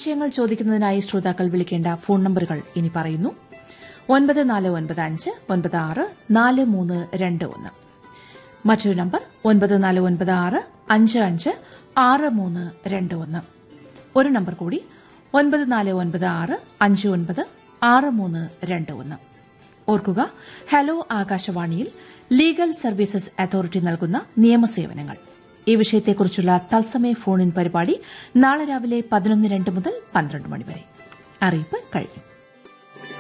സംശയങ്ങൾ ചോദിക്കുന്നതിനായി ശ്രോതാക്കൾ വിളിക്കേണ്ട ഫോൺ നമ്പറുകൾ ഇനി പറയുന്നു ഒൻപത് നാല് ഒൻപത് അഞ്ച് ഒൻപത് ആറ് നാല് മൂന്ന് രണ്ട് ഒന്ന് മറ്റൊരു നമ്പർ ഒൻപത് നാല് ഒൻപത് ആറ് അഞ്ച് അഞ്ച് ആറ് മൂന്ന് രണ്ട് ഒന്ന് ഒരു നമ്പർ കൂടി ഒൻപത് നാല് ഒൻപത് ആറ് അഞ്ച് ഒൻപത് ആറ് മൂന്ന് രണ്ട് ഒന്ന് ഓർക്കുക ഹലോ ആകാശവാണിയിൽ ലീഗൽ സർവീസസ് അതോറിറ്റി നൽകുന്ന നിയമസേവനങ്ങൾ ഈ വിഷയത്തെക്കുറിച്ചുള്ള തത്സമയ ഫോൺ ഇൻ പരിപാടി നാളെ രാവിലെ പതിനൊന്ന് രണ്ട് മുതൽ പന്ത്രണ്ട് മണിവരെ അറിയിപ്പ് കഴിഞ്ഞു